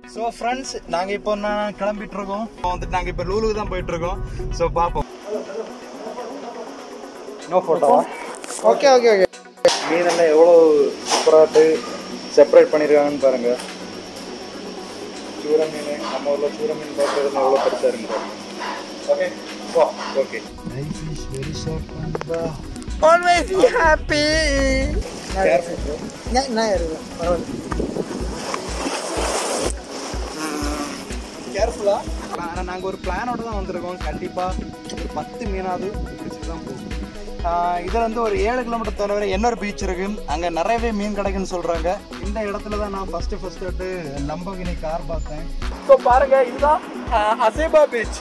So friends நாங்கள் இப்போ நான் கிளம்பிட்டு இருக்கோம் இப்போ வந்துட்டு நாங்கள் இப்போ லூலுக்கு தான் போயிட்டு இருக்கோம் ஸோ பார்ப்போம் நோ ஃபோட்டோவா ஓகே ஓகே ஓகே மீனெல்லாம் எவ்வளோ சூப்பராட்டு செப்பரேட் பண்ணியிருக்காங்கன்னு பாருங்க சூர மீன் நம்ம ஊரில் சூர மீன் பார்க்குறதுல எவ்வளோ பெருசாக இருக்கு பாருங்க ஓகே வா okay life is very short always be happy careful bro நான் இருக்கேன் பரவாயில்ல கேர்ஃபுல்லா ஆனால் நாங்கள் ஒரு பிளானோட தான் வந்திருக்கோம் கண்டிப்பாக ஒரு பத்து மீனாவது பிடிச்சிட்டு தான் போகும் இதில் வந்து ஒரு ஏழு கிலோமீட்டர் தொலைவில் இன்னொரு பீச் இருக்கு அங்கே நிறையவே மீன் கிடைக்குன்னு சொல்கிறாங்க இந்த இடத்துல தான் நான் ஃபஸ்ட்டு ஃபஸ்ட்டு வந்து லம்பகினி கார் பார்த்தேன் ஸோ பாருங்க இதுதான் அசேபா பீச்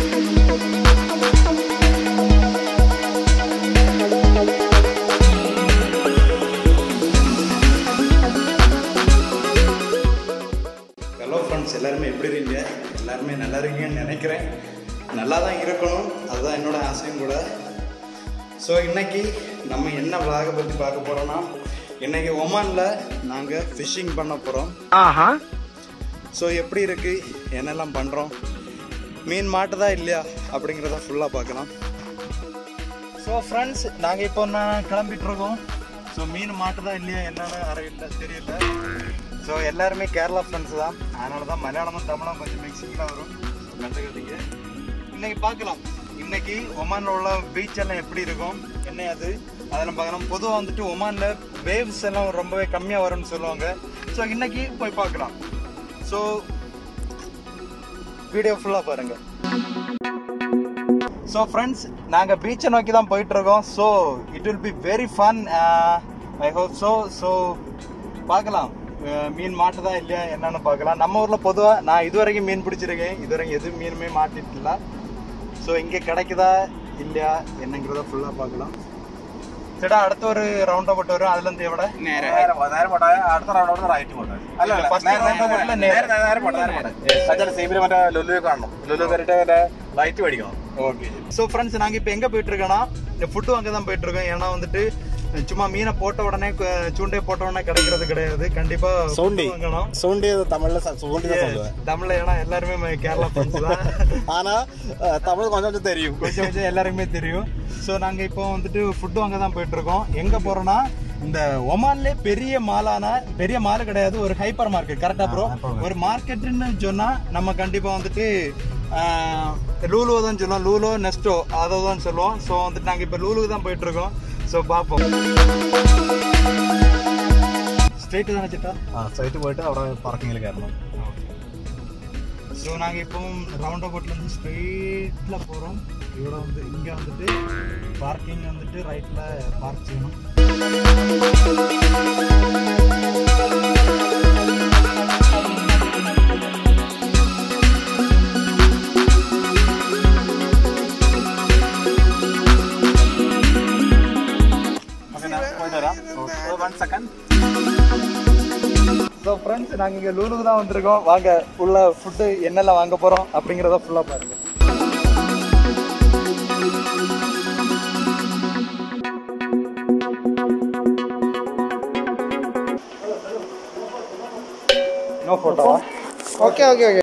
ஹலோ ஃப்ரெண்ட்ஸ் எல்லாருமே எப்படி இருக்கீங்க எல்லாருமே நல்லா இருக்கீங்கன்னு நினைக்கிறேன் நல்லா தான் இருக்கணும் அதுதான் என்னோட ஆசையும் கூட ஸோ இன்னைக்கு நம்ம என்ன விளாக பற்றி பார்க்க போகிறோம்னா இன்னைக்கு ஒமானில் நாங்கள் ஃபிஷ்ஷிங் பண்ண போகிறோம் ஆஹா ஸோ எப்படி இருக்குது என்னெல்லாம் பண்ணுறோம் மீன் மாட்டுதா இல்லையா அப்படிங்கிறத ஃபுல்லாக பார்க்கலாம் ஸோ ஃப்ரெண்ட்ஸ் நாங்கள் இப்போ நான் கிளம்பிட்டு இருக்கோம் ஸோ மீன் மாட்டுதா இல்லையா என்னன்னு அறிவில்லை தெரியல ஸோ எல்லாருமே கேரளா ஃப்ரெண்ட்ஸ் தான் அதனால தான் மலையாளமும் தமிழும் கொஞ்சம் மிக்சிங்கில் வரும் கண்டுக்கிறதுக்கு இன்னைக்கு பார்க்கலாம் இன்னைக்கு ஒமானில் உள்ள பீச் எல்லாம் எப்படி இருக்கும் என்ன அது அதெல்லாம் பார்க்கலாம் பொதுவாக வந்துட்டு ஒமானில் வேவ்ஸ் எல்லாம் ரொம்பவே கம்மியாக வரும்னு சொல்லுவாங்க ஸோ இன்னைக்கு போய் பார்க்கலாம் ஸோ வீடியோ ஃபுல்லாக பாருங்க ஸோ ஃப்ரெண்ட்ஸ் நாங்கள் பீச்சை நோக்கி தான் போயிட்டு இருக்கோம் so it will be very fun I hope so so பார்க்கலாம் அஹ், மீன் மாட்டுதா இல்லையா என்னன்னு பார்க்கலாம் நம்ம ஊரில் பொதுவாக நான் இது வரைக்கும் மீன் பிடிச்சிருக்கேன் இது வரைக்கும் எதுவும் மீனுமே மாட்டிட்டு ஸோ இங்கே கிடைக்குதா இல்லையா என்னங்கிறத ஃபுல்லாக பார்க்கலாம் ചേട്ടാ അടുത്ത ഒരു റൗണ്ട് അബൌട്ട് വരും അതിലെന്ത് ഇവിടെ നേരെ നേരെ പോട്ടെ അടുത്ത റൗണ്ട് അവിടെ റൈറ്റ് പോട്ടെ അല്ല അല്ല First നേരെ round പോട്ടെ, നേരെ നേരെ. നേരെ നേരെ പോട്ടെ നേരെ പോട്ടെ അച്ഛൻ സീമില് മറ്റേ ലുലു കാണണം ലുലു കയറിയിട്ട് മറ്റേ ലൈറ്റ് മേടിക്കണം ஓகே ஸோ ஃப்ரெண்ட்ஸ் நாங்கள் இப்போ எங்கே போயிட்டு இருக்கோம்னா இந்த ஃபுட்டு அங்கே தான் போயிட்டு இருக்கோம் ஏன்னா வந்துட்டு சும்மா மீனை போட்ட உடனே கு- சூண்டை போட்ட உடனே கிடைக்கிறது கிடையாது கண்டிப்பா சவுண்டி. food வாங்கணும் சவுண்ட் தமிழ்ல சவுண்ட் தான் சொல்லுவேன் தமிழ்ல ஏன்னா எல்லாருமே ம- கேரளா ஃப்ரெண்ட்ஸ் தான் ஆனா அஹ், தமிழ் கொஞ்சம் கொஞ்சம் தெரியும் கொஞ்சம் கொஞ்சம் எல்லாருக்குமே தெரியும் ஸோ நாங்கள் இப்போ வந்துட்டு ஃபுட்டு அங்கே தான் போயிட்டு இருக்கோம் எங்கே போறோம்னா இந்த ஒமான்ல பெரிய மாலான பெரிய மால் கிடையாது ஒரு ஹைப்பர் மார்க்கெட் கரெக்டா ப்ரோ ஒரு மார்க்கெட்னு சொன்னா நம்ம கண்டிப்பா வந்துட்டு லூலோ தான் சொல்லுவோம் லூலோ நெஸ்டோ அதை தான் சொல்லுவோம் ஸோ வந்துட்டு நாங்கள் இப்போ லூலுக்கு தான் போயிட்டு இருக்கோம் ஸோ பார்ப்போம் ஸ்ட்ரெயிட் தானே சிட்டா ആ സ്ട്രൈറ്റ് പോയിട്ട് അവിടെ പാർക്കിങ്ങിൽ കയറണം ஸோ நாங்கள் இப்போ ரவுண்ட் அபவுட்லேருந்து ஸ்ட்ரெயிட்டில் போகிறோம் இவ்வளோ வந்து இங்கே வந்துட்டு பார்க்கிங் வந்துட்டு ரைட்டில் பார்க் செய்யணும் ഓക്കെ ഞാൻ പോയിട്ട് വരാം വൺ സെക്കൻഡ് ஸோ ஃப்ரெண்ட்ஸ் நாங்கள் இங்கே லூலுக்கு தான் வந்திருக்கோம் வாங்க ஃபுல்லாக ஃபுட்டு என்னெல்லாம் வாங்க போகிறோம் அப்படிங்கிறத ஃபுல்லாக பாருங்க நோ ஃபோட்டோவா ஓகே ஓகே ஓகே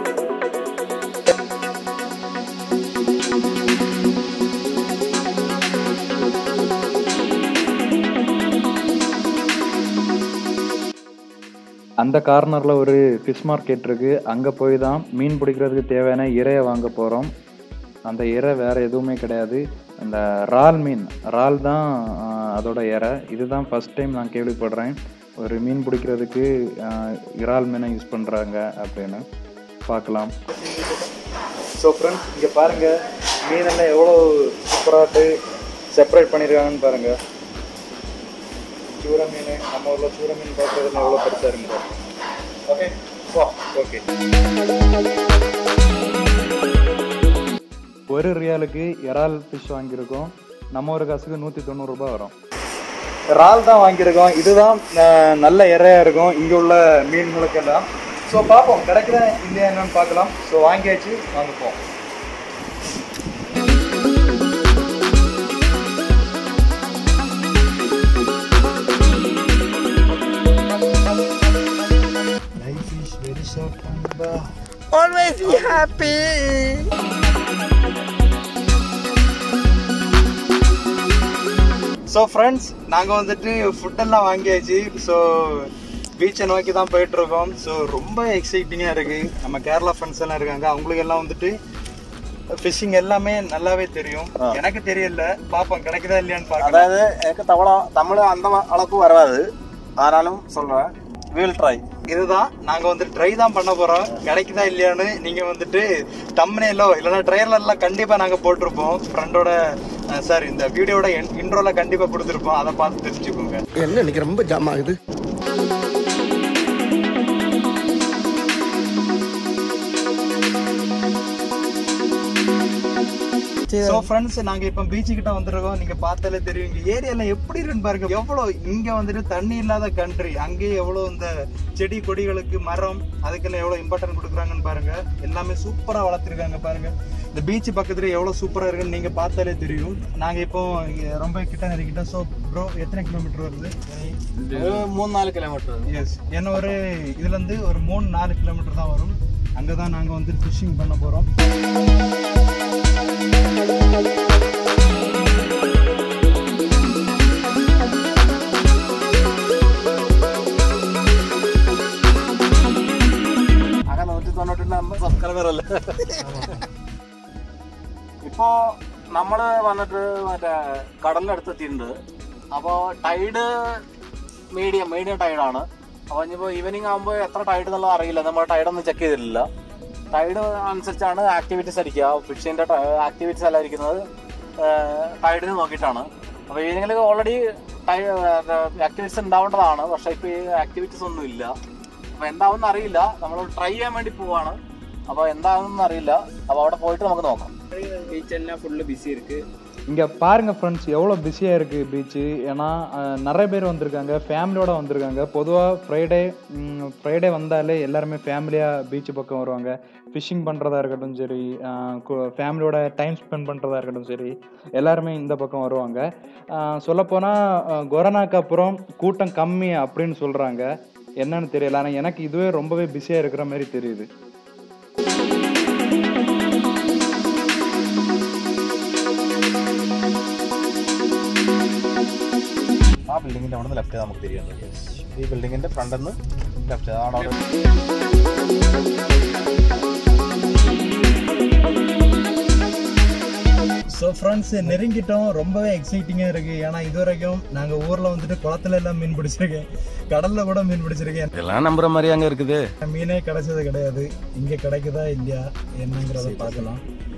அந்த கார்னரில் ஒரு ஃபிஷ் மார்க்கெட் இருக்குது அங்கே போய் தான் மீன் பிடிக்கிறதுக்கு தேவையான இறையை வாங்க போகிறோம் அந்த இறை வேறு எதுவுமே கிடையாது அந்த இறால் மீன் இறால் தான் ஆஹ், அதோட இறை இதுதான் ஃபஸ்ட் டைம் நான் கேள்விப்படுறேன் ஒரு மீன் பிடிக்கிறதுக்கு ஆஹ், இறால் மீனை யூஸ் பண்ணுறாங்க அப்படின்னு பார்க்கலாம் ஸோ ஃப்ரெண்ட்ஸ் இங்கே பாருங்க மீனெல்லாம் எவ்வளோ சூப்பராட்டு செப்பரேட் பண்ணியிருக்காங்கன்னு பாருங்க சூர மீன் நம்ம ஊரில் சூர மீன் பார்க்குறதுல எவ்வளோ பெருசாக இருக்கு ஓகே வா ஓகே ஒரு ரியாலுக்கு இறால் ஃபிஷ் வாங்கியிருக்கோம் நம்ம ஒரு காசுக்கு நூற்றி தொண்ணூறுரூபா வரும் இறால் தான் வாங்கியிருக்கோம் இதுதான் அஹ், நல்ல இறையா இருக்கும் இங்கே உள்ள மீன்களுக்கெல்லாம் ஸோ பார்ப்போம் கிடைக்குதா இல்லையா என்னன்னு பார்க்கலாம் ஸோ வாங்கியாச்சு வாங்கிப்போம் life is very Always be happy. So friends நாங்கள் வந்துட்டு ஃபுட்டெல்லாம் வாங்கியாச்சு ஸோ பீச்சை நோக்கி தான் போயிட்டு இருக்கோம் ஸோ ரொம்ப எக்ஸைட்டிங்காக இருக்கு நம்ம கேரளா ஃப்ரெண்ட்ஸ் எல்லாம் இருக்காங்க அவங்களுக்கு எல்லாம் வந்துட்டு ஃபிஷிங் எல்லாமே நல்லாவே தெரியும் எனக்கு தெரியல பாப்போம் கிடைக்குதா இல்லையான்னு பார்க்கலாம் அதாவது எனக்கு தவள தமிழ் அந்த அளவுக்கு வராது ஆனாலும் சொல்றேன் வீல் ட்ரை இதுதான் நாங்க வந்து ட்ரை தான் பண்ண போறோம் கிடைக்குதா இல்லையான்னு நீங்க வந்துட்டு தம்னேலோ இல்லைன்னா ட்ரைலர்ல கண்டிப்பா நாங்க போட்டிருப்போம் ஃப்ரெண்டோட சார் இந்த வீடியோட இன்ட்ரோல கண்டிப்பா கொடுத்துருப்போம் அதை பார்த்து தெரிஞ்சுக்கோங்க என்ன இன்னைக்கு ரொம்ப ஜாம் ஆகுது ஸோ ஃப்ரெண்ட்ஸ் நாங்க இப்போ பீச் கிட்ட வந்துருக்கோம் நீங்க பார்த்தாலே தெரியும் இங்க ஏரியால எப்படி இருக்குன்னு பாருங்க எவ்வளவு இங்க வந்துட்டு தண்ணி இல்லாத கண்ட்ரி அங்கேயே எவ்வளவு இந்த செடி கொடிகளுக்கு மரம் அதுக்கெல்லாம் எவ்வளவு இம்பார்ட்டன்ட் கொடுக்குறாங்கன்னு பாருங்க எல்லாமே சூப்பரா வளர்த்துருக்காங்க பாருங்க இந்த பீச் பக்கத்துல எவ்வளவு சூப்பரா இருக்குன்னு நீங்க பார்த்தாலே தெரியும் நாங்க இப்போ இங்க ரொம்ப கிட்ட நெருக்கிட்டோம் ஸோ ப்ரோ எத்தனை கிலோமீட்டர் வருது மூணு நாலு கிலோமீட்டர் எஸ் என்ன ஒரு இதுல இருந்து ஒரு மூணு நாலு கிலோமீட்டர் தான் வரும் அங்கதான் நாங்க வந்து ஃபிஷிங் பண்ண போறோம் അങ്ങനെ നൂറ്റി തൊണ്ണൂറ്റി അമ്പത് സബ്സ്ക്രൈബർ അല്ലേ ഇപ്പോ നമ്മള് വന്നിട്ട് മറ്റേ കടലിനടുത്ത് എത്തിയിട്ടുണ്ട് അപ്പോ ടൈഡ് മീഡിയം മീഡിയം ടൈഡാണ് അപ്പൊ ഇനിയിപ്പോ ഈവനിങ് ആകുമ്പോൾ എത്ര ടൈഡ് എന്നുള്ളത് അറിയില്ല നമ്മൾ ടൈഡ് ഒന്നും ചെക്ക് ചെയ്തിട്ടില്ല ടൈഡ് അനുസരിച്ചാണ് ആക്ടിവിറ്റീസ് അടിക്കുക ഫിഷിന്റെ ആക്ടിവിറ്റീസ് എല്ലാം ഇരിക്കുന്നത് ടൈഡിന് നോക്കിയിട്ടാണ് അപ്പൊ ഈവനിങ്ങിൽ ഓൾറെഡി ആക്ടിവിറ്റീസ് ഉണ്ടാവേണ്ടതാണ് പക്ഷെ ഇപ്പൊ ഈ ആക്ടിവിറ്റീസ് ഒന്നും ഇല്ല അപ്പൊ എന്താവുമെന്ന് അറിയില്ല നമ്മൾ ട്രൈ ചെയ്യാൻ വേണ്ടി പോവാണ് അപ്പൊ എന്താവുമെന്ന് അറിയില്ല അപ്പൊ അവിടെ പോയിട്ട് നമുക്ക് നോക്കാം இங்கே பாருங்க ஃப்ரெண்ட்ஸ் எவ்வளோ பிஸியாக இருக்குது பீச்சு ஏன்னா அஹ், நிறைய பேர் வந்திருக்காங்க ஃபேமிலியோட வந்திருக்காங்க பொதுவாக ஃப்ரைடே ஃப்ரைடே வந்தாலே எல்லாருமே ஃபேமிலியாக பீச்சு பக்கம் வருவாங்க ஃபிஷிங் பண்ணுறதா இருக்கட்டும் சரி ஃபேமிலியோட டைம் ஸ்பெண்ட் பண்ணுறதா இருக்கட்டும் சரி எல்லாருமே இந்த பக்கம் வருவாங்க சொல்லப்போனால் கொரோனாக்கு அப்புறம் கூட்டம் கம்மி அப்படின்னு சொல்கிறாங்க என்னன்னு தெரியல ஆனால் எனக்கு இதுவே ரொம்பவே பிஸியாக இருக்கிற மாதிரி தெரியுது ആ ബിൽഡിങ്ങിന്റെ അവിടെ നിന്ന് ലെഫ്റ്റ് നമുക്ക് തിരിയുന്നുണ്ട് ഈ ബിൽഡിങ്ങിന്റെ ഫ്രണ്ടിൽ നിന്ന് ലെഫ്റ്റ് ആണ് അവിടെ ஸோ ஃப்ரெண்ட்ஸ் நெருங்கிட்டோம் ரொம்பவே எக்ஸைட்டிங்காக இருக்குது ஏன்னா இது வரைக்கும் நாங்கள் ஊரில் வந்துட்டு குளத்துல எல்லாம் மீன் பிடிச்சிருக்கேன் கடலில் கூட மீன் பிடிச்சிருக்கேன் இதெல்லாம் நம்புற மாதிரி அங்க இருக்குது மீனே கிடைச்சது கிடையாது இங்கே கிடைக்குதா இல்லையா என்னங்கிறத பார்க்கலாம்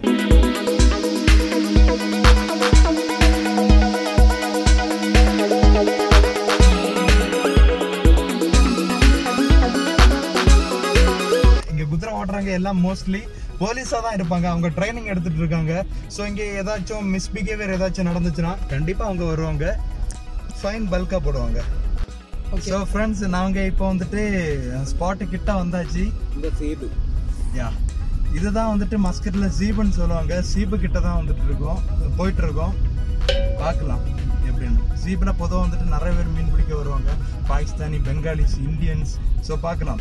இங்க குதிரை ஓட்டுறவங்க எல்லாம் மோஸ்ட்லி போலீஸா தான் இருப்பாங்க அவங்க ட்ரைனிங் எடுத்துட்டு இருக்காங்க ஸோ இங்க ஏதாச்சும் மிஸ்பிஹேவியர் ஏதாச்சும் நடந்துச்சுன்னா கண்டிப்பா அவங்க வருவாங்க ஃபைன் பல்கா போடுவாங்க ஸோ ஃப்ரெண்ட்ஸ் நாங்க இப்போ வந்துட்டு ஸ்பாட்டு கிட்ட வந்தாச்சு இந்த சீடு யா இதுதான் வந்துட்டு மஸ்கட்ல சீபுன்னு சொல்லுவாங்க சீபு கிட்ட தான் வந்துட்டு இருக்கோம் போயிட்டு இருக்கோம் பார்க்கலாம் எப்படின்னு சீப்னா பொதுவாக வந்துட்டு நிறைய பேர் மீன் பிடிக்க வருவாங்க பாகிஸ்தானி பெங்காலிஸ் இந்தியன்ஸ் ஸோ பார்க்கலாம்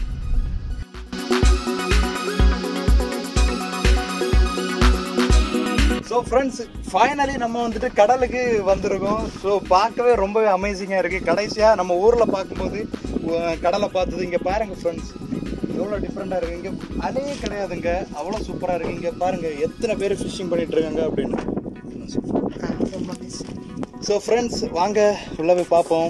ஸோ ஃப்ரெண்ட்ஸ் ஃபைனலி நம்ம வந்துட்டு கடலுக்கு வந்திருக்கோம் ஸோ பார்க்கவே ரொம்பவே அமேசிங்காக இருக்குது கடைசியாக நம்ம ஊரில் பார்க்கும்போது உ- கடலை பார்த்தது இங்கே பாருங்கள் ஃப்ரெண்ட்ஸ் எவ்வளோ டிஃப்ரெண்ட்டாக இருக்குது இங்கே அலையே கிடையாதுங்க அவ்வளோ சூப்பராக இருக்குது இங்கே பாருங்கள் எத்தனை பேர் ஃபிஷிங் பண்ணிட்டு இருக்காங்க அப்படின்னு ஸோ ஃப்ரெண்ட்ஸ் வாங்க உள்ளே போய் பார்ப்போம்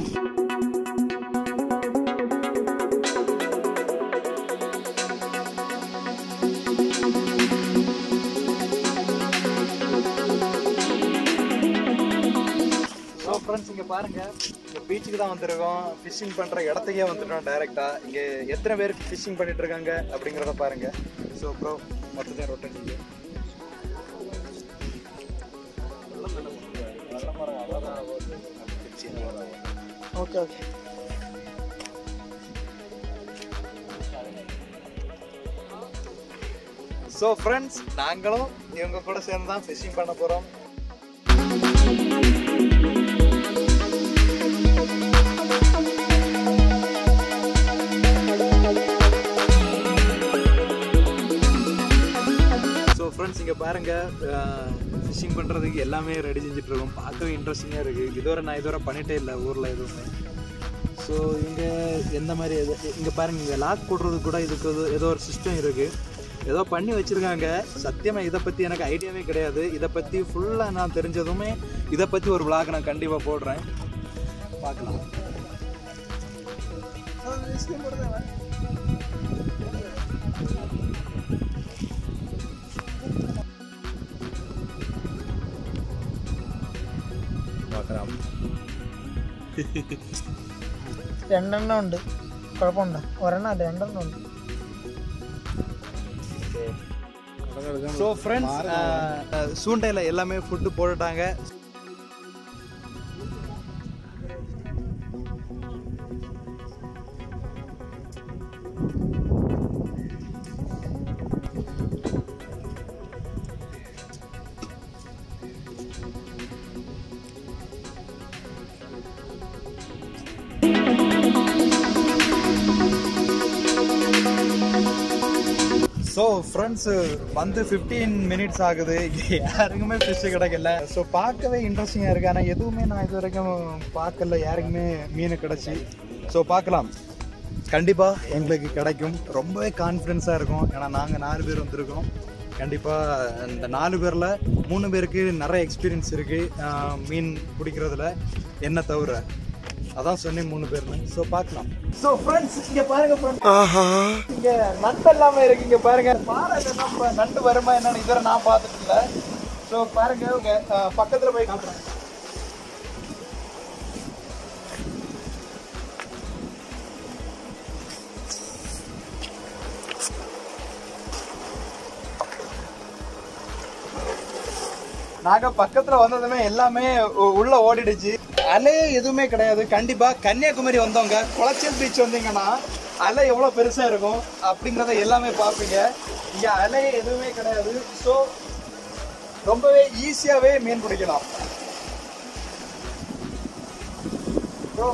ஸோ ஃப்ரெண்ட்ஸ் இங்கே பாருங்க இந்த பீச்சுக்கு தான் வந்திருக்கோம் ஃபிஷிங் பண்ணுற இடத்துக்கே வந்துட்டோம் டைரெக்டா இங்கே எத்தனை பேர் ஃபிஷிங் பண்ணிட்டு இருக்காங்க அப்படிங்கிறத பாருங்க ஸோ ப்ரோ மொத்தத்தையும் ரொட்டேட் செய்யுங்க ஓகே ஓகே ஸோ ஃப்ரெண்ட்ஸ் நாங்களும் இவங்க கூட சேர்ந்து தான் ஃபிஷிங் பண்ண போகிறோம் இங்கே பாருங்க ஃபிஷிங் பண்ணுறதுக்கு எல்லாமே ரெடி செஞ்சுட்டு இருக்கோம் பார்க்கவே இன்ட்ரெஸ்டிங்காக இருக்குது இதுவரை நான் இதுவரை பண்ணிட்டே இல்லை ஊரில் எதுவுமே ஸோ இங்கே எந்த மாதிரி எது இங்கே பாருங்க இங்கே லாக் போடுறது கூட இதுக்கு ஏதோ- ஏதோ ஒரு சிஸ்டம் இருக்குது ஏதோ பண்ணி வச்சுருக்காங்க சத்தியமாக இதை பற்றி எனக்கு ஐடியாவே கிடையாது இதை பற்றி ஃபுல்லாக நான் தெரிஞ்சதுமே இதை பற்றி ஒரு vlog நான் கண்டிப்பாக போடுறேன் பார்க்கலாம் பார்க்கலாம் രണ്ടെണ്ണം ഉണ്ട് കുഴപ്പമുണ്ടോ ഒരെണ്ണം അല്ല രണ്ടെണ്ണം ഉണ്ട് ஸோ ஃப்ரெண்ட்ஸ் சூண்டையில் எல்லாமே ஃபுட்டு போட்டுட்டாங்க ஸோ ஃப்ரெண்ட்ஸ் வந்து ஃபிஃப்டீன் மினிட்ஸ் ஆகுது இங்கே யாருக்குமே ஃபிஷ் கிடைக்கல ஸோ பார்க்கவே இன்ட்ரெஸ்டிங்காக இருக்குது ஆனால் எதுவுமே நான் இது வரைக்கும் பார்க்கல யாருக்குமே மீன் கிடச்சி ஸோ பார்க்கலாம் கண்டிப்பாக எங்களுக்கு கிடைக்கும் ரொம்பவே கான்ஃபிடென்ஸாக இருக்கும் ஏன்னா நாங்கள் நாலு பேர் வந்திருக்கோம் கண்டிப்பாக இந்த நாலு பேரில் மூணு பேருக்கு நிறைய எக்ஸ்பீரியன்ஸ் இருக்குது மீன் பிடிக்கிறதுல என்ன தவிர அதான் சொன்னேன் மூணு பேர்னு ஸோ பார்க்கலாம் ஸோ ஃப்ரெண்ட்ஸ் இங்கே பாருங்க ஃப்ரெண்ட்ஸ் ஆஹா இங்க நண்டு எல்லாமே இருக்கு இங்க பாருங்க பாறையில நம்ம நண்டு வருமா என்னன்னு இதுவரை நான் பார்த்துட்டு இல்ல ஸோ பாருங்க உங்க அஹ், பக்கத்துல போய் காட்டுறேன் நாங்க பக்கத்துல வந்ததுமே எல்லாமே உ- உள்ள ஓடிடுச்சு அலையே எதுவுமே கிடையாது கண்டிப்பா கன்னியாகுமரி வந்தவங்க குளச்சல் பீச் வந்தீங்கன்னா அலை எவ்வளவு பெருசா இருக்கும் அப்படிங்கறத எல்லாமே பார்ப்பீங்க இங்க அலை எதுவுமே கிடையாது ஸோ ரொம்பவே ஈஸியாவே மீன் பிடிக்கலாம் Bro,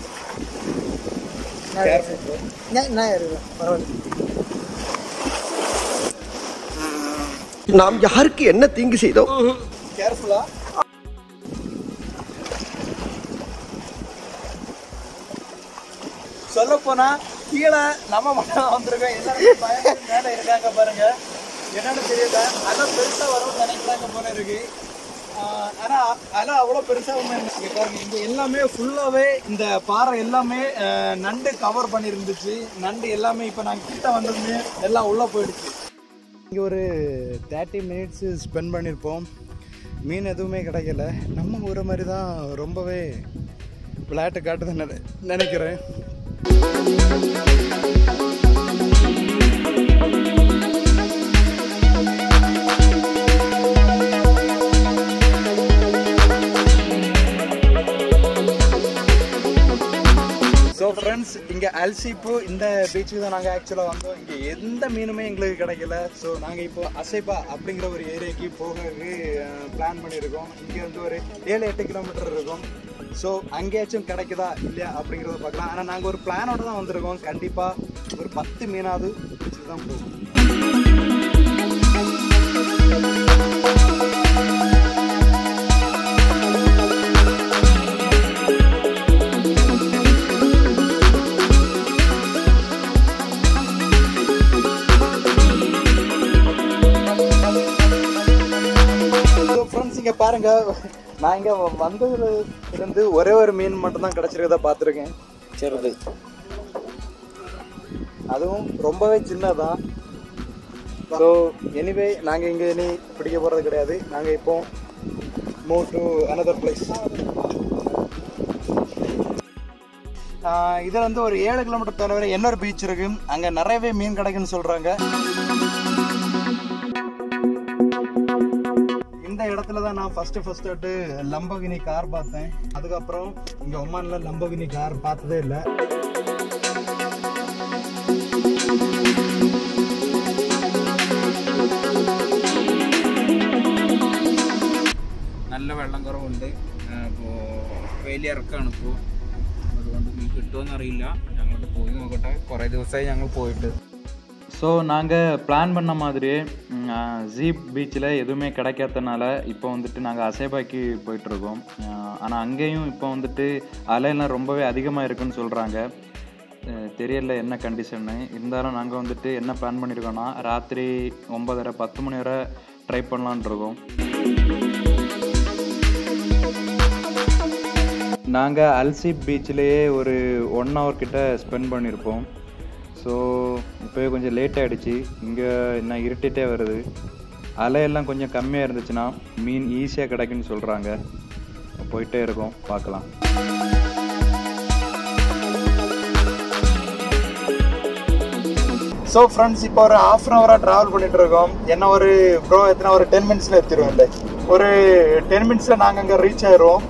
careful bro. ഞാൻ ഞാൻ കയറില്ല പരവായില്ല நாம் யாருக்கு என்ன தீங்கு செய்தோம் கேர்ஃபுல்லா சொல்ல போனா கீழே நம்ம மட்டும் வந்திருக்கோம் எல்லாருமே பயந்து மேல இருக்காங்க பாருங்க என்னன்னு தெரியல அலை பெருசா வரும்னு நினைக்கிறாங்க போல இருக்கு ஆஹ் ஆனா அலை அவ்வளவு பெருசா ஒண்ணு இல்லை. இங்க பாருங்க இங்க எல்லாமே ஃபுல்லாவே இந்த பாறை எல்லாமே ஆஹ் நண்டு கவர் பண்ணியிருந்துச்சு நண்டு எல்லாமே இப்ப நாங்க கிட்ட வந்ததுமே எல்லாம் உள்ள போயிடுச்சு இங்கே ஒரு தேர்ட்டி மினிட்ஸ் ஸ்பெண்ட் பண்ணியிருப்போம் மீன் எதுவுமே கிடைக்கல நம்ம ஊரை மாதிரி தான் ரொம்பவே விளையாட்டு காட்டுது நினை நினைக்கிறேன் ஸோ ஃப்ரெண்ட்ஸ் இங்கே அல்சிப்பு இந்த பீச்சுக்கு தான் நாங்கள் ஆக்சுவலாக வந்தோம் இங்கே எந்த மீனுமே எங்களுக்கு கிடைக்கல ஸோ நாங்கள் இப்போ அசைப்பா அப்படிங்கிற ஒரு ஏரியாக்கு போகிறதுக்கு பிளான் பண்ணியிருக்கோம் இங்கேருந்து ஒரு ஏழு எட்டு கிலோமீட்டர் இருக்கும் ஸோ அங்கேயாச்சும் கிடைக்குதா இல்லையா அப்படிங்கிறத பார்க்கலாம் ஆனால் நாங்கள் ஒரு பிளானோட தான் வந்திருக்கோம் கண்டிப்பாக ஒரு பத்து மீனாவது பிடிச்சிட்டு தான் போகும் ஸோ ஃப்ரெண்ட்ஸ் இங்கே பாருங்க நான் இங்கே வந்ததுல இருந்து ஒரே ஒரு மீன் மட்டும் தான் கிடச்சிருக்கதா பார்த்துருக்கேன் சிறுது அதுவும் ரொம்பவே சின்னதான் ஸோ எனிவே நாங்கள் இங்கே இனி பிடிக்க போகிறது கிடையாது நாங்கள் இப்போ மூவ் டு அனதர் பிளேஸ் இது வந்து ஒரு ஏழு கிலோமீட்டர் தொலைவில் இன்னொரு பீச் இருக்கு அங்கே நிறையவே மீன் கிடைக்குன்னு சொல்கிறாங்க இந்த இடத்துல தான் நான் ஃபர்ஸ்ட் ஃபர்ஸ்ட் லம்பகினி கார் பார்த்தேன் அதுக்கப்புறம் இங்க ஒமான்ல லம்பகினி கார் பார்த்ததே இல்லை നല്ല വെള്ളം കുറവുണ്ട് അപ്പോൾ വലിയ ഇറക്കമാണ് ഇപ്പോൾ അതുകൊണ്ട് മീൻ കിട്ടുമോന്ന് അറിയില്ല ഞങ്ങൾ പോയി നോക്കട്ടെ കുറേ ദിവസമായി ഞങ്ങൾ പോയിട്ട് ஸோ நாங்கள் பிளான் பண்ண மாதிரியே ஜீப் பீச்சில் எதுவுமே கிடைக்காதனால இப்போ வந்துட்டு நாங்கள் அசேபாய்க்கு போயிட்டுருக்கோம் ஆனால் அங்கேயும் இப்போ வந்துட்டு அலையெல்லாம் ரொம்பவே அதிகமாக இருக்குன்னு சொல்கிறாங்க தெரியல என்ன கண்டிஷன்னு இருந்தாலும் நாங்கள் வந்துட்டு என்ன பிளான் பண்ணியிருக்கோன்னா ராத்திரி ஒம்பதரை பத்து மணி வரை ட்ரை பண்ணலான் இருக்கோம் நாங்கள் அல்சிப் பீச்சிலேயே ஒரு ஒன் ஹவர் கிட்ட ஸ்பெண்ட் பண்ணியிருப்போம் ஸோ இப்போவே கொஞ்சம் லேட் ஆகிடுச்சு இங்கே இன்னும் இருட்டிகிட்டே வருது அலையெல்லாம் கொஞ்சம் கம்மியாக இருந்துச்சுன்னா மீன் ஈஸியாக கிடைக்குன்னு சொல்கிறாங்க போயிட்டே இருக்கோம் பார்க்கலாம் ஸோ ஃப்ரெண்ட்ஸ் இப்போ ஒரு ஹாஃப் அன் ஹவராக ட்ராவல் பண்ணிட்டு இருக்கோம் என்ன ஒரு ப்ரோ எத்தனை ஒரு டென் மினிட்ஸில் எடுத்துருவோம் இல்லை ஒரு டென் மினிட்ஸில் நாங்கள் அங்கே ரீச் ஆயிடுவோம்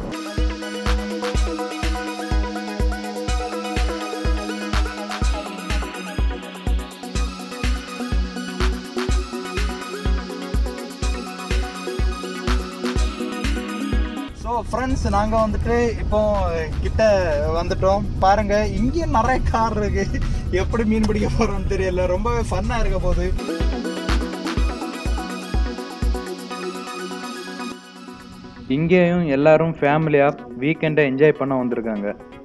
ஸோ ஃப்ரெண்ட்ஸ் நாங்கள் வந்துட்டு இப்போ கிட்ட வந்துட்டோம் பாருங்க இங்கேயும் நிறைய கார் இருக்கு எப்படி மீன் பிடிக்க போறோம்னு தெரியல ரொம்பவே ஃபன்னாக இருக்க போகுது இங்கேயும் எல்லாரும் ஃபேமிலியாக வீக்கெண்டை என்ஜாய் பண்ண வந்திருக்காங்க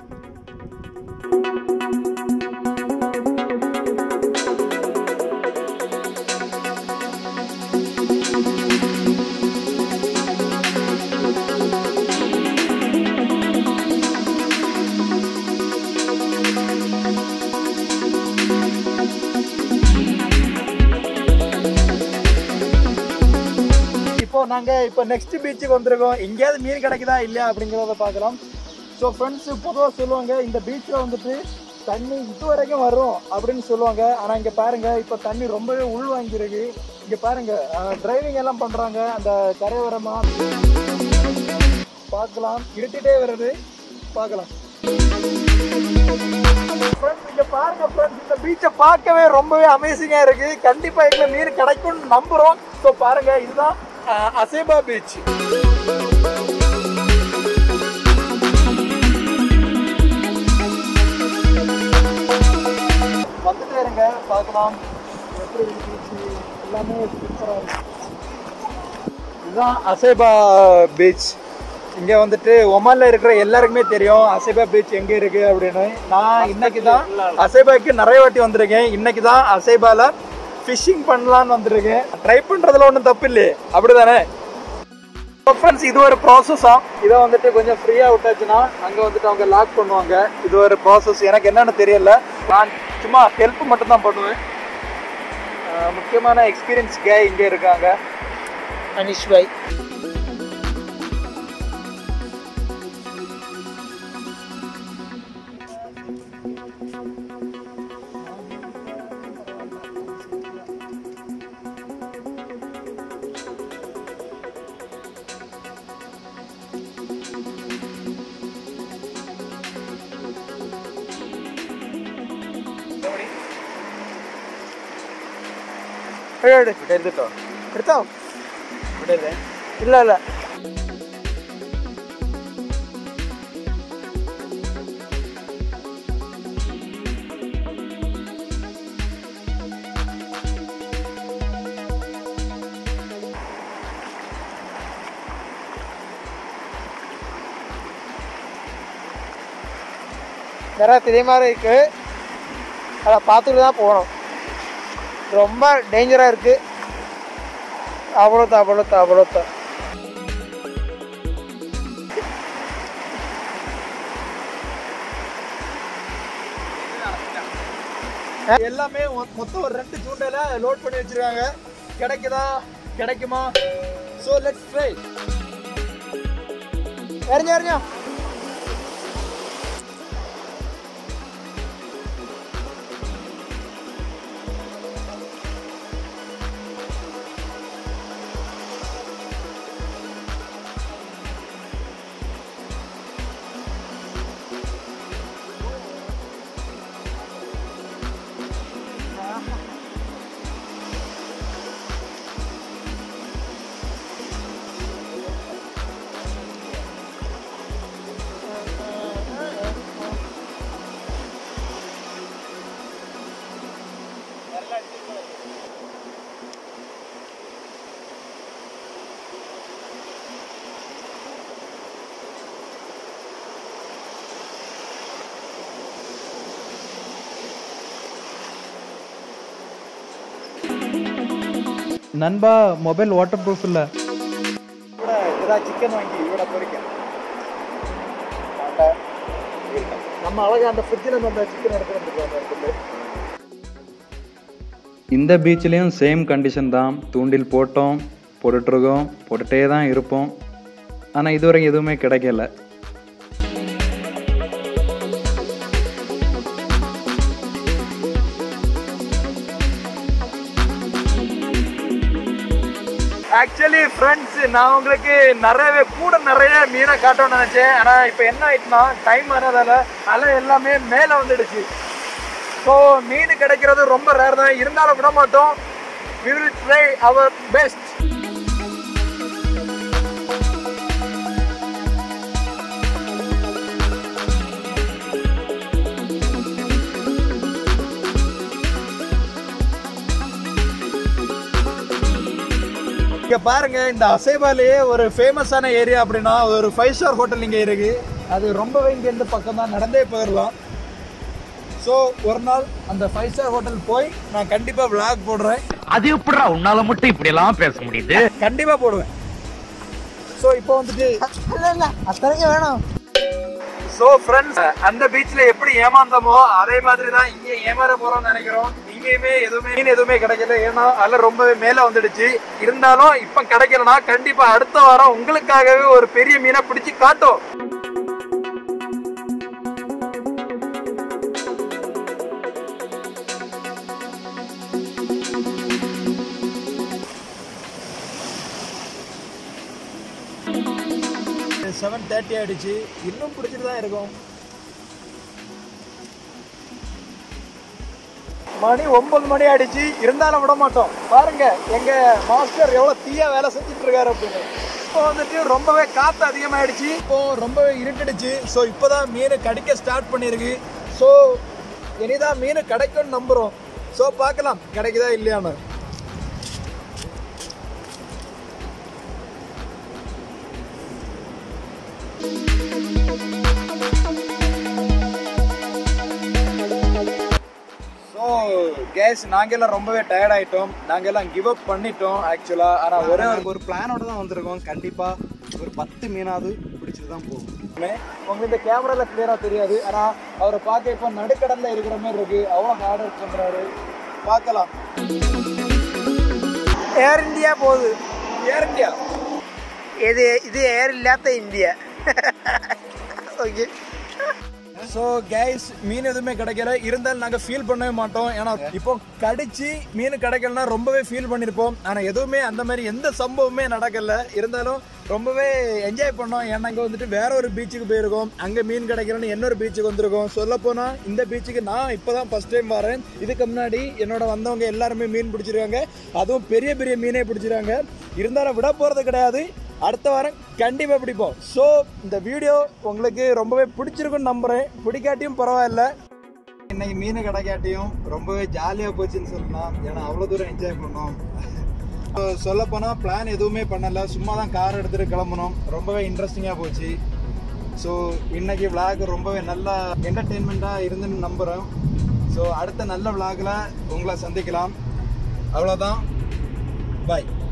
இப்போ நாங்க இப்போ நெக்ஸ்ட் பீச்சுக்கு வந்திருக்கோம் எங்கேயாவது மீன் கிடைக்குதா இல்லையா அப்படிங்கிறத பார்க்கலாம் ஸோ ஃப்ரெண்ட்ஸ் பொதுவாக சொல்லுவாங்க இந்த பீச்சில் வந்துட்டு தண்ணி இது வரைக்கும் வரும் அப்படின்னு சொல்லுவாங்க ஆனால் இங்கே பாருங்க இப்போ தண்ணி ரொம்பவே உள் வாங்கியிருக்கு இங்கே பாருங்க டிரைவிங் எல்லாம் பண்ணுறாங்க அந்த கரையோரமா பார்க்கலாம் இருட்டிட்டே வருது பார்க்கலாம் ஃப்ரெண்ட்ஸ் இங்க பாருங்க ஃப்ரெண்ட்ஸ் இந்த பீச்சை பார்க்கவே ரொம்பவே அமேசிங்கா இருக்கு கண்டிப்பா எங்களை மீன் கிடைக்கும்னு நம்புறோம் ஸோ பாருங்க இதுதான் அஹ், அசேபா பீச் வந்துட்டே இருங்க பார்க்கலாம் எப்படி இருக்கு beach? எல்லாமே சூப்பரா இருக்கு இதுதான் அசேபா பீச் இங்க வந்துட்டு ஒமான்ல இருக்கிற எல்லாருக்குமே தெரியும் அசேபா பீச் எங்க இருக்கு அப்படின்னு நான் இன்னைக்கு தான் அசேபாக்கு நிறைய வாட்டி வந்திருக்கேன் இன்னைக்கு தான் அசேபால ஃபிஷிங் பண்ணலான்னு வந்திருக்கேன் ட்ரை பண்றதுல ஒன்றும் தப்பு இல்லையே அப்படிதானே ஃப்ரெண்ட்ஸ் இது ஒரு ப்ராசஸா இதை வந்துட்டு கொஞ்சம் ஃப்ரீயாக விட்டாச்சுன்னா அங்கே வந்துட்டு அவங்க லாக் பண்ணுவாங்க இது ஒரு ப்ராசஸ் எனக்கு என்னன்னு தெரியல நான் சும்மா ஹெல்ப் மட்டும் தான் பண்ணுவேன் அஹ் முக்கியமான எக்ஸ்பீரியன்ஸ் கே இங்கே இருக்காங்க அனிஷ் பாய் എട് എടുത്തോ എടുത്തോ ഇവിടെ இல்ல இல்ல நிறைய இதே மாதிரி இருக்கு அதை பார்த்துட்டு தான் போகணும் ரொம்ப டேஞ்சராக இருக்கு அவ்வளோதான் அவ்வளோதான் அவ்வளோதான் எல்லாமே மொ- மொத்தம் ஒரு ரெண்டு தூண்டையில லோட் பண்ணி வச்சிருக்காங்க கிடைக்குதா கிடைக்குமா ஸோ லெட்ஸ் ட்ரை எறிஞ்சு எறிஞ்சோ நண்பா மொபைல் வாட்டர் ப்ரூஃப் இல்லை கூட ஏதாவது சிக்கன் வாங்கி இவட பொரிக்க நம்ம அழகா அந்த ஃப்ரிட்ஜில் இருந்து அந்த சிக்கன் எடுத்து வந்துருக்கோம் இந்த பீச்லேயும் சேம் கண்டிஷன் தான் தூண்டில் போட்டோம் போட்டுட்ருக்கோம் போட்டுட்டே தான் இருப்போம் ஆனால் இதுவரை எதுவுமே கிடைக்கல ஆக்சுவலி ஃப்ரெண்ட்ஸ் நான் உங்களுக்கு நிறையவே கூட நிறைய மீனை காட்டணும்னு நினச்சேன் ஆனால் இப்போ என்ன ஆயிட்டுனா டைம் ஆனதால அலை எல்லாமே மேலே வந்துடுச்சு ஸோ மீன் கிடைக்கிறது ரொம்ப ரேர் தான் இருந்தாலும் விட மாட்டோம் we will try our best இங்க பாருங்க இந்த அசைபாலேயே ஒரு ஃபேமஸான ஏரியா அப்படின்னா ஒரு ஃபைவ் ஸ்டார் ஹோட்டல் இங்க இருக்கு அது ரொம்பவே இங்க இருந்து பக்கம் தான் நடந்தே போயிடலாம் ஸோ ஒரு நாள் அந்த ஃபைவ் ஸ்டார் ஹோட்டல் போய் நான் கண்டிப்பா vlog போடுறேன் அது எப்படிடா உன்னால மட்டும் இப்படி எல்லாம் பேச முடியுது கண்டிப்பா போடுவேன் ஸோ இப்போ வந்துட்டு இல்ல இல்ல அத்தனைக்கு வேணும் ஸோ ஃப்ரெண்ட்ஸ் அந்த பீச்ல எப்படி ஏமாந்தோமோ அதே மாதிரி தான் இங்க ஏமாற போறோம்னு நினைக்கிறோம் இங்கேயுமே எதுவுமே மீன் எதுவுமே கிடைக்கல ஏன்னா அதில் ரொம்பவே மேலே வந்துடுச்சு இருந்தாலும் இப்போ கிடைக்கலனா கண்டிப்பா அடுத்த வாரம் உங்களுக்காகவே ஒரு பெரிய மீனை பிடிச்சு காட்டும் செவன் தேர்ட்டி ஆயிடுச்சு இன்னும் பிடிச்சிட்டு தான் இருக்கும் மணி ஒன்பது மணி ஆயிடுச்சு இருந்தாலும் விட மாட்டோம் பாருங்க எங்க மாஸ்டர் எவ்வளவு தீயா வேலை செஞ்சுட்டு இருக்காரு அப்படின்னு இப்போ வந்துட்டு ரொம்பவே காத்து அதிகமாயிடுச்சு இப்போ ரொம்பவே இருட்டுடுச்சு ஸோ இப்போதான் மீன் கடிக்க ஸ்டார்ட் பண்ணியிருக்கு ஸோ இனிதான் மீன் கிடைக்கும்னு நம்புறோம் ஸோ பார்க்கலாம் கிடைக்குதா இல்லையான்னு ஸோ கேஸ் நாங்கெல்லாம் ரொம்பவே டயர்ட் ஆயிட்டோம் நாங்கெல்லாம் கிவ் அப் பண்ணிட்டோம் ஆக்சுவலா ஆனா ஒரே ஒரு ஒரு பிளானோட தான் வந்திருக்கோம் கண்டிப்பா ஒரு பத்து மீனாவது பிடிச்சிட்டு தான் போகும் உங்களுக்கு இந்த கேமரால கிளியரா தெரியாது ஆனா அவரை பார்க்க இப்போ நடுக்கடல்ல இருக்கிற மாதிரி இருக்கு அவ்வளோ ஹார்ட் ஒர்க் பண்றாரு பார்க்கலாம் ஏர் இந்தியா போகுது ஏர் இந்தியா இது இது ஏர் இல்லாத இந்தியா ஓகே ஸோ கைஸ் மீன் எதுவுமே கிடைக்கல இருந்தாலும் நாங்கள் ஃபீல் பண்ணவே மாட்டோம் ஏன்னா இப்போ கடிச்சு மீன் கிடைக்கலனா ரொம்பவே ஃபீல் பண்ணியிருப்போம் ஆனால் எதுவுமே அந்த மாதிரி எந்த சம்பவமே நடக்கல இருந்தாலும் ரொம்பவே என்ஜாய் பண்ணோம் ஏன்னா இங்கே வந்துட்டு வேற ஒரு பீச்சுக்கு போயிருக்கோம் அங்கே மீன் கிடைக்கலன்னு இன்னொரு பீச்சுக்கு வந்திருக்கோம் சொல்லப்போனால் இந்த பீச்சுக்கு நான் இப்போ தான் ஃபஸ்ட் டைம் வரேன் இதுக்கு முன்னாடி என்னோட வந்தவங்க எல்லாருமே மீன் பிடிச்சிருக்காங்க அதுவும் பெரிய பெரிய மீனே பிடிச்சிருக்காங்க இருந்தாலும் விட போகிறது கிடையாது அடுத்த வாரம் கண்டிப்பாக பிடிப்போம் ஸோ இந்த வீடியோ உங்களுக்கு ரொம்பவே பிடிச்சிருக்குன்னு நம்புகிறேன் பிடிக்காட்டியும் பரவாயில்ல இன்னைக்கு மீன் கிடைக்காட்டியும் ரொம்பவே ஜாலியாக போச்சுன்னு சொல்லலாம் ஏன்னா அவ்வளோ தூரம் என்ஜாய் பண்ணோம் சொல்ல போனால் பிளான் எதுவுமே பண்ணலை சும்மா தான் கார் எடுத்துகிட்டு கிளம்புனோம் ரொம்பவே இன்ட்ரெஸ்டிங்காக போச்சு ஸோ இன்னைக்கு vlog ரொம்பவே நல்லா என்டர்டெயின்மெண்ட்டாக இருந்துன்னு நம்புகிறேன் ஸோ அடுத்த நல்ல vlogல உங்களை சந்திக்கலாம் அவ்வளோதான் பாய்